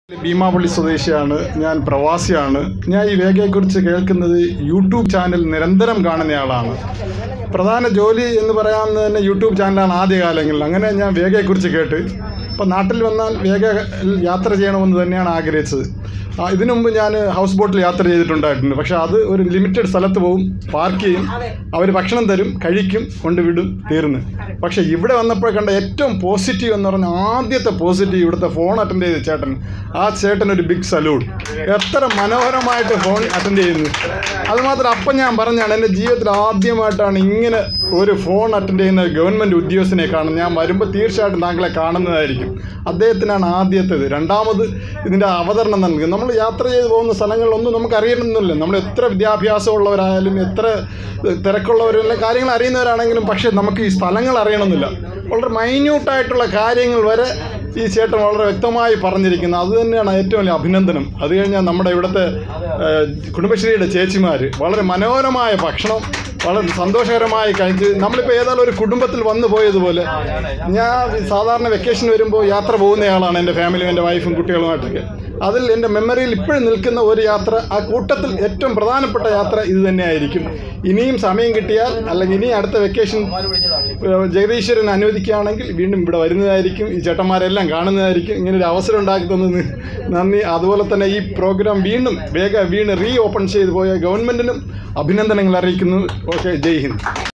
ഭീമാപള്ളി സ്വദേശിയാണ് ഞാൻ പ്രവാസിയാണ് ഞാൻ ഈ വേഗയെക്കുറിച്ച് കേൾക്കുന്നത് യൂട്യൂബ് ചാനൽ നിരന്തരം കാണുന്നയാളാണ് പ്രധാന ജോലി എന്ന് പറയാവുന്നത് തന്നെ യൂട്യൂബ് ചാനലാണ് ആദ്യകാലങ്ങളിൽ അങ്ങനെ ഞാൻ വേഗയെക്കുറിച്ച് കേട്ട് അപ്പോൾ നാട്ടിൽ വന്നാൽ വേഗ യാത്ര ചെയ്യണമെന്ന് തന്നെയാണ് ആഗ്രഹിച്ചത് ആ, ഇതിനു മുമ്പ് ഞാൻ ഹൗസ് ബോട്ടിൽ യാത്ര ചെയ്തിട്ടുണ്ടായിട്ടുണ്ട് പക്ഷേ അത് ഒരു ലിമിറ്റഡ് സ്ഥലത്ത് പോവും പാർക്ക് ചെയ്യും അവർ ഭക്ഷണം തരും കഴിക്കും കൊണ്ടുവിടും തീർന്ന് പക്ഷേ ഇവിടെ വന്നപ്പോൾ കണ്ട ഏറ്റവും പോസിറ്റീവ് എന്ന് പറഞ്ഞാൽ ആദ്യത്തെ പോസിറ്റീവ് ഇവിടുത്തെ ഫോൺ അറ്റൻഡ് ചെയ്ത ചേട്ടൻ ആ ചേട്ടൻ ഒരു ബിഗ് സല്യൂട്ട് എത്ര മനോഹരമായിട്ട് ഫോൺ അറ്റൻഡ് ചെയ്യുന്നു അതുമാത്രം അപ്പം ഞാൻ പറഞ്ഞാണ് എൻ്റെ ജീവിതത്തിൽ ആദ്യമായിട്ടാണ് ഇങ്ങനെ ഒരു ഫോൺ അറ്റൻഡ് ചെയ്യുന്ന ഗവൺമെൻറ് ഉദ്യോഗസ്ഥനെ കാണുന്നത് ഞാൻ വരുമ്പോൾ തീർച്ചയായിട്ടും താങ്കളെ കാണുന്നതായിരിക്കും അദ്ദേഹത്തിനാണ് ആദ്യത്തേത് രണ്ടാമത് ഇതിൻ്റെ അവതരണം നൽകുക നമ്മൾ യാത്ര ചെയ്ത് പോകുന്ന സ്ഥലങ്ങളിലൊന്നും നമുക്ക് അറിയണമെന്നില്ല നമ്മൾ എത്ര വിദ്യാഭ്യാസമുള്ളവരായാലും എത്ര തിരക്കുള്ളവരും കാര്യങ്ങൾ അറിയുന്നവരാണെങ്കിലും പക്ഷേ നമുക്ക് ഈ സ്ഥലങ്ങൾ അറിയണമെന്നില്ല വളരെ മൈന്യൂട്ടായിട്ടുള്ള കാര്യങ്ങൾ വരെ ഈ ചേട്ടൻ വളരെ വ്യക്തമായി പറഞ്ഞിരിക്കുന്നു അത് തന്നെയാണ് ഏറ്റവും വലിയ അഭിനന്ദനം അത് കഴിഞ്ഞാൽ നമ്മുടെ ഇവിടുത്തെ ഏഹ്, കുടുംബശ്രീയുടെ ചേച്ചിമാർ വളരെ മനോഹരമായ ഭക്ഷണം വളരെ സന്തോഷകരമായി കഴിച്ച് നമ്മളിപ്പോൾ ഏതായാലും ഒരു കുടുംബത്തിൽ വന്നു പോയതുപോലെ ഞാൻ സാധാരണ വെക്കേഷൻ വരുമ്പോൾ യാത്ര പോകുന്നയാളാണ് എൻ്റെ ഫാമിലിയും എൻ്റെ വൈഫും കുട്ടികളുമായിട്ടൊക്കെ അതിൽ എൻ്റെ മെമ്മറിയിൽ ഇപ്പോഴും നിൽക്കുന്ന ഒരു യാത്ര ആ കൂട്ടത്തിൽ ഏറ്റവും പ്രധാനപ്പെട്ട യാത്ര ഇത് തന്നെയായിരിക്കും ഇനിയും സമയം കിട്ടിയാൽ അല്ലെങ്കിൽ ഇനി അടുത്ത വെക്കേഷൻ ഏഹ്, ജഗദീശ്വരൻ അനുവദിക്കുകയാണെങ്കിൽ വീണ്ടും ഇവിടെ വരുന്നതായിരിക്കും ഈ ചേട്ടന്മാരെല്ലാം കാണുന്നതായിരിക്കും ഇങ്ങനെ ഒരു അവസരം ഉണ്ടാക്കി തന്നത് നന്ദി അതുപോലെ തന്നെ ഈ പ്രോഗ്രാം വീണ്ടും വേഗ വീണ്ടും റീ ഓപ്പൺ ചെയ്തു പോയ ഗവൺമെൻറ്റിനും അഭിനന്ദനങ്ങൾ അറിയിക്കുന്നു ഓക്കെ ജയ് ഹിന്ദ്